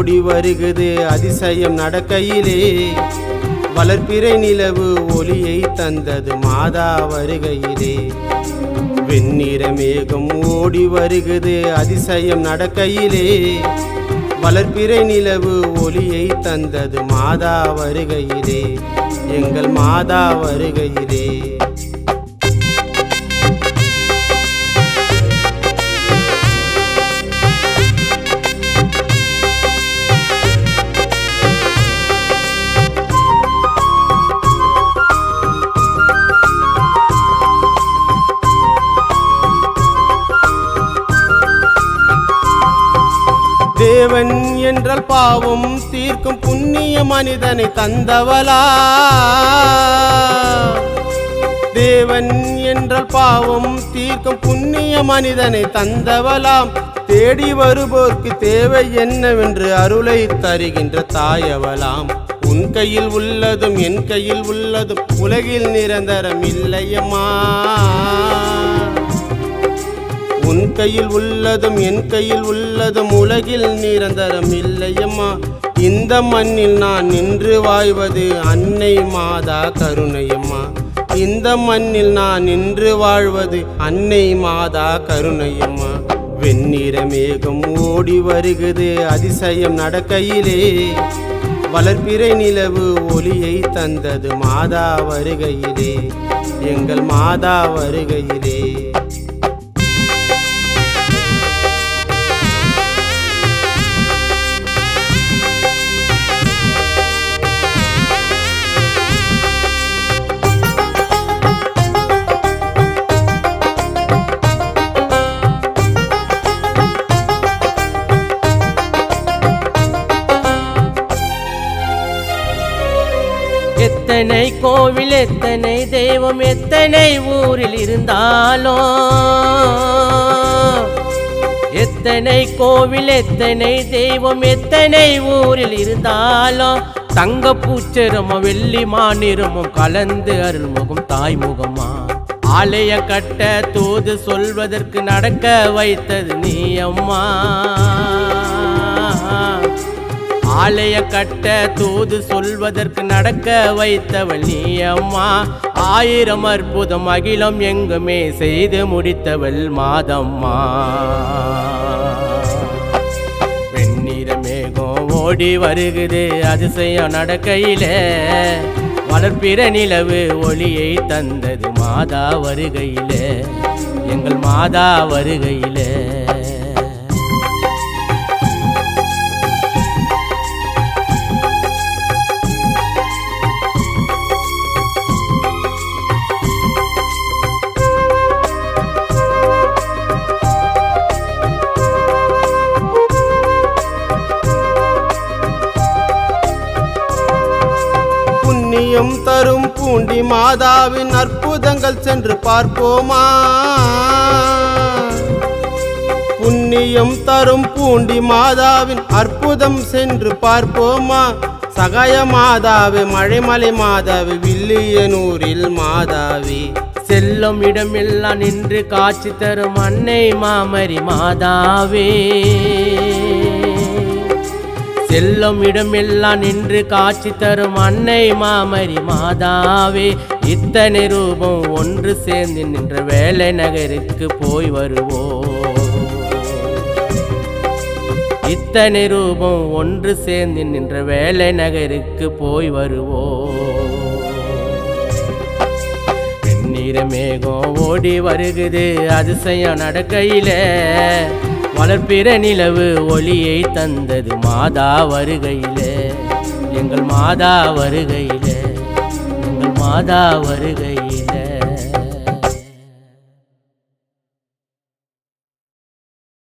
ஓடி வருகுது அதிசயம் நடக்கையிலே வளர்ப்பிறை நிலவு ஒளியை தந்தது மாதா வருகையிலே வெண்ணிற மேகம் ஓடி வருகுது அதிசயம் நடக்கையிலே வளர்ப்பிறை நிலவு ஒளியை தந்தது மாதா வருகையிலே எங்கள் மாதா வருகையிலே தேவன் என்றால் பாவம் தீர்க்கும் புண்ணிய மனிதனை தந்தவளா தேவன் என்றால் பாவம் தீர்க்கும் புண்ணிய மனிதனை தந்தவளாம் தேடி வருவோர்க்கு தேவை என்னவென்று அருளை தருகின்ற தாயவளாம் உன் கையில் உள்ளதும் என் கையில் உள்ளதும் உலகில் நிரந்தரம் இல்லையம்மா உன் கையில் உள்ளதும் என் கையில் உள்ளதும் உலகில் நிரந்தரம் இல்லையம்மா இந்த மண்ணில் நான் நின்று வாழ்வது அன்னை மாதா கருணையம்மா இந்த மண்ணில் நான் நின்று வாழ்வது அன்னை மாதா கருணையம்மா வெண்ணிற மேகம் ஓடி வருகுது அதிசயம் நடக்கையிலே வளர்ப்பிறை நிலவு ஒளியை தந்தது மாதா வருகையிலே எங்கள் மாதா வருகையிலே எத்தனை கோவில் எத்தனை தெய்வம் எத்தனை ஊரில் இருந்தாலும் எத்தனை கோவில் எத்தனை தெய்வம் எத்தனை ஊரில் இருந்தாலும் தங்க பூச்சரமும் வெள்ளி மாநிறமும் கலந்து அருள்முகம் தாய்முகமா ஆலய கட்ட தூது சொல்வதற்கு நடக்க வைத்தது நீ அம்மா ஆலய கட்ட தூது சொல்வதற்கு நடக்க வைத்தவள் நீ அம்மா ஆயிரம் அற்புதம் அகிலம் எங்குமே செய்து முடித்தவள் மாதம்மா வெண்ணிற மேகம் ஓடி வருகுது அதிசயம் நடக்கையில வளர்ப்பிற நிலவு ஒளியை தந்தது மாதா வருகையிலே எங்கள் மாதா வருகையிலே புண்ணியம் தரும் பூண்டி மாதாவின் அற்புதங்கள் சென்று பார்ப்போமா புண்ணியம் தரும் பூண்டி மாதாவின் அற்புதம் சென்று பார்ப்போமா சகாய மாதாவே மழைமலை மாதாவே வில்லியனூரில் மாதாவே செல்லும் இடமெல்லாம் நின்று காட்சி தரும் அன்னை மாமரி மாதாவே செல்லும் இடமெல்லாம் நின்று காட்சி தரும் அன்னை மாமரி மாதாவே இத்தனை ரூபம் ஒன்று சேர்ந்து நின்ற வேலை நகருக்கு போய் வருவோம் இத்தனை ரூபம் ஒன்று சேர்ந்து நின்ற வேலை நகருக்கு போய் வருவோம் வெண்ணிற மேகம் ஓடி வருகுது அதிசயம் நடக்கையில வளர்ப்பிற நிலவு ஒளியை தந்தது மாதா வருகையிலே எங்கள் மாதா வருகையிலே எங்கள் மாதா வருகை